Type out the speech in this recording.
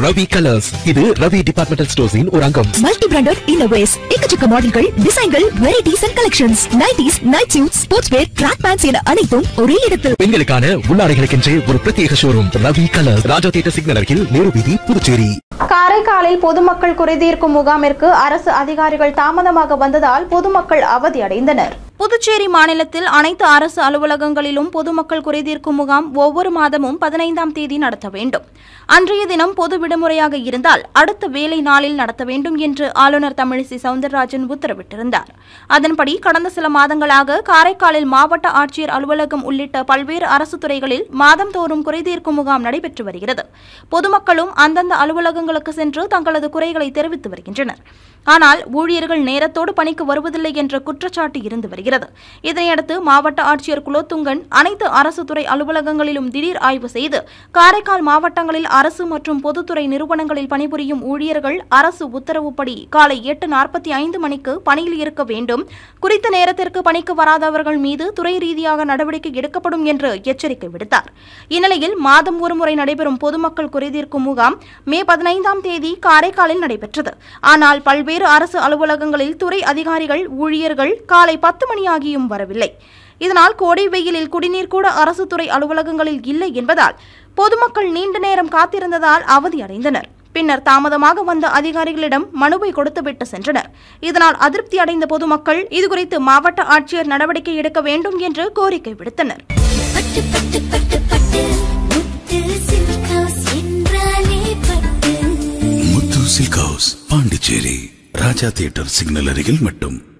Ravi colours இது Ravi departmental ஸ்டோர்ஸின் ஒரு அங்கம் மல்டி பிராண்டட் இன்னோவேஸ் எக்கச்சக்க மாடல்கள் டிசைன்கள் varieties and collections nighties night suit sports wear track pants என அனைத்தும் ஒரே இடத்தில் பெண்களுக்கான உள்ளாடைகளுக்கென்றே ஒரு பிரத்யேக showroom Ravi colours Raja theatre signal அருகில் நேரு வீதி புதுச்சேரி காரைக்காலில் பொதுமக்கள் குறைதீர்க்கும் முகாமிற்கு அரசு அதிகாரிகள் தாமதமாக வந்ததால் பொதுமக்கள் அவதியடைந்தனர் புதுச்சேரி மாநிலத்தில் அனைத்து அரசு அலுவலகங்களிலும் பொதுமக்கள் குறைதீர்க்கும் முகாம் ஒவ்வொரு மாதமும் பதினைந்தாம் தேதி நடத்த வேண்டும் அன்றைய தினம் பொது விடுமுறையாக இருந்தால் அடுத்த வேலை நாளில் நடத்த வேண்டும் என்று ஆளுநர் தமிழிசை சவுந்தரராஜன் உத்தரவிட்டிருந்தார் அதன்படி கடந்த சில மாதங்களாக காரைக்காலில் மாவட்ட ஆட்சியர் அலுவலகம் உள்ளிட்ட பல்வேறு அரசு துறைகளில் மாதந்தோறும் குறைதீர்க்கும் முகாம் நடைபெற்று வருகிறது பொதுமக்களும் அந்தந்த அலுவலகங்களுக்கு சென்று தங்களது குறைகளை தெரிவித்து வருகின்றனர் ஆனால் ஊழியர்கள் நேரத்தோடு பணிக்கு வருவதில்லை என்ற குற்றச்சாட்டு இருந்து வருகிறது இதனையடுத்து மாவட்ட ஆட்சியர் குலோத்துங்கன் அனைத்து அரசு துறை அலுவலகங்களிலும் திடீர் ஆய்வு செய்து காரைக்கால் மாவட்டங்களில் அரசு மற்றும் பொதுத்துறை நிறுவனங்களில் பணிபுரியும் ஊழியர்கள் அரசு உத்தரவுப்படி காலை எட்டு நாற்பத்தி ஐந்து மணிக்கு பணியில் இருக்க வேண்டும் குறித்த நேரத்திற்கு பணிக்கு வராதவர்கள் மீது துறை ரீதியாக நடவடிக்கை எடுக்கப்படும் என்று எச்சரிக்கை விடுத்தார் இந்நிலையில் மாதம் ஒருமுறை நடைபெறும் பொதுமக்கள் குறைதீர்க்கும் முகாம் மே பதினைந்தாம் தேதி காரைக்காலில் நடைபெற்றது ஆனால் பல்வேறு அரசு அலுவலகங்களில் துறை அதிகாரிகள் ஊழியர்கள் காலை பத்து மணியாகியும் வரவில்லை இதனால் கோடை வெயிலில் குடிநீர் கூட அரசு துறை அலுவலகங்களில் இல்லை என்பதால் பொதுமக்கள் நீண்ட நேரம் காத்திருந்ததால் அவதியடைந்தனர் பின்னர் தாமதமாக வந்த அதிகாரிகளிடம் மனுவை கொடுத்துவிட்டு சென்றனர் இதனால் அதிருப்தி அடைந்த பொதுமக்கள் இதுகுறித்து மாவட்ட ஆட்சியர் நடவடிக்கை எடுக்க வேண்டும் என்று கோரிக்கை விடுத்தனர் பட்டு பட்டு பட்டு பட்டு முத்து சில்க் ஹவுஸ் என்றாலே பட்டு Muthu silk house Pondicherry Raja theatre signal அருகில் மட்டும்